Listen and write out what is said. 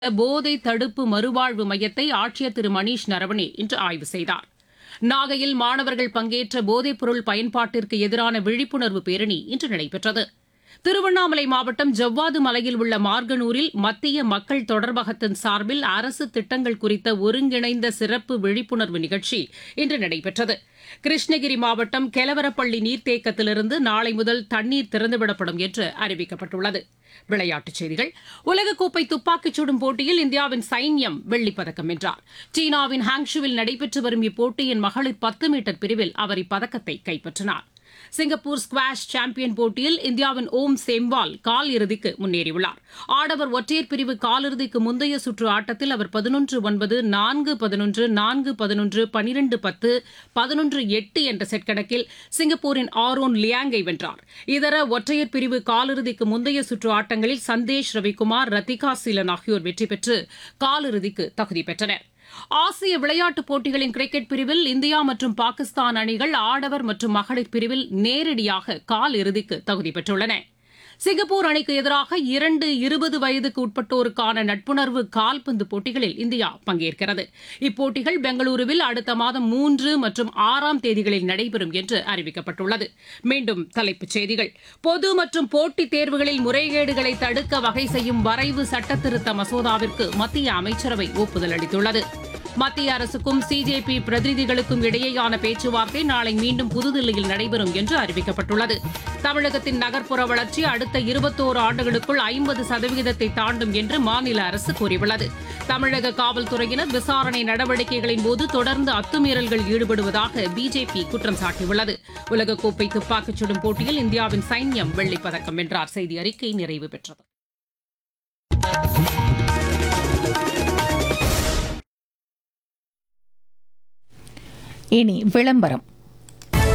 போதை தடுப்பு மறுவாழ்வு மையத்தை ஆட்சியர் திரு மணீஷ் நரவணே இன்று ஆய்வு செய்தார் நாகையில் மாணவர்கள் பங்கேற்ற போதைப்பொருள் பயன்பாட்டிற்கு எதிரான விழிப்புணர்வு பேரணி இன்று நடைபெற்றது திருவண்ணாமலை மாவட்டம் ஜவ்வாது மலையில் உள்ள மார்கனூரில் மத்திய மக்கள் தொடர்பகத்தின் சார்பில் அரசு திட்டங்கள் குறித்த ஒருங்கிணைந்த சிறப்பு விழிப்புணர்வு நிகழ்ச்சி இன்று நடைபெற்றது கிருஷ்ணகிரி மாவட்டம் கெலவரப்பள்ளி நீர்த்தேக்கத்திலிருந்து நாளை முதல் தண்ணீர் திறந்துவிடப்படும் என்று அறிவிக்கப்பட்டுள்ளது விளையாட்டுச் செய்திகள் உலகக்கோப்பை துப்பாக்கிச் சுடும் போட்டியில் இந்தியாவின் சைன்யம் வெள்ளிப்பதக்கம் வென்றார் சீனாவின் ஹாங்ஷுவில் நடைபெற்று வரும் இப்போட்டியின் மகளிர் பத்து மீட்டர் பிரிவில் அவர் இப்பதக்கத்தை கைப்பற்றினார் சிங்கப்பூர் ஸ்குவாஷ் சாம்பியன் போட்டியில் இந்தியாவின் ஓம் சேம்வால் கால் இறுதிக்கு முன்னேறியுள்ளார் ஆடவர் ஒற்றையர் பிரிவு காலிறுதிக்கு முந்தைய சுற்று ஆட்டத்தில் அவர் பதினொன்று ஒன்பது நான்கு பதினொன்று நான்கு பதினொன்று பனிரெண்டு பத்து பதினொன்று எட்டு என்ற செட் கணக்கில் சிங்கப்பூரின் ஆரோன் லியாங்கை வென்றார் இதர ஒற்றையர் பிரிவு காலிறுதிக்கு முந்தைய சுற்று ஆட்டங்களில் சந்தேஷ் ரவிக்குமார் ரத்திகா சீலன் ஆகியோர் வெற்றி பெற்று காலிறுதிக்கு தகுதி பெற்றனர் ஆசிய விளையாட்டுப் போட்டிகளின் கிரிக்கெட் பிரிவில் இந்தியா மற்றும் பாகிஸ்தான் அணிகள் ஆடவர் மற்றும் மகளிர் பிரிவில் நேரடியாக கால் இறுதிக்கு தகுதி பெற்றுள்ளன சிங்கப்பூர் அணிக்கு எதிராக இரண்டு இருபது வயதுக்கு உட்பட்டோருக்கான நட்புணர்வு கால்பந்து போட்டிகளில் இந்தியா பங்கேற்கிறது இப்போட்டிகள் பெங்களூருவில் அடுத்த மாதம் மூன்று மற்றும் ஆறாம் தேதிகளில் நடைபெறும் என்று அறிவிக்கப்பட்டுள்ளது மீண்டும் தலைப்புச் செய்திகள் பொது மற்றும் போட்டித் தேர்வுகளில் முறைகேடுகளை தடுக்க வகை செய்யும் வரைவு சட்டத்திருத்த மசோதாவிற்கு மத்திய அமைச்சரவை ஒப்புதல் அளித்துள்ளது மத்திய அரசுக்கும் சிஜேபி பிரதிநிதிகளுக்கும் இடையேயான பேச்சுவார்த்தை நாளை மீண்டும் புதுதில்லியில் நடைபெறும் என்று அறிவிக்கப்பட்டுள்ளது தமிழகத்தின் நகர்ப்புற வளர்ச்சி அடுத்த இருபத்தோரு ஆண்டுகளுக்குள் ஐம்பது சதவீதத்தை தாண்டும் என்று மாநில அரசு கூறியுள்ளது தமிழக காவல்துறையினர் விசாரணை நடவடிக்கைகளின் போது தொடர்ந்து அத்துமீறல்கள் ஈடுபடுவதாக பிஜேபி குற்றம் சாட்டியுள்ளது உலகக்கோப்பை துப்பாக்கிச் சுடும் போட்டியில் இந்தியாவின் சைன்யம் வெள்ளிப்பதக்கம் வென்றார் செய்தி அறிக்கை நிறைவு பெற்றது இனி விளம்பரம்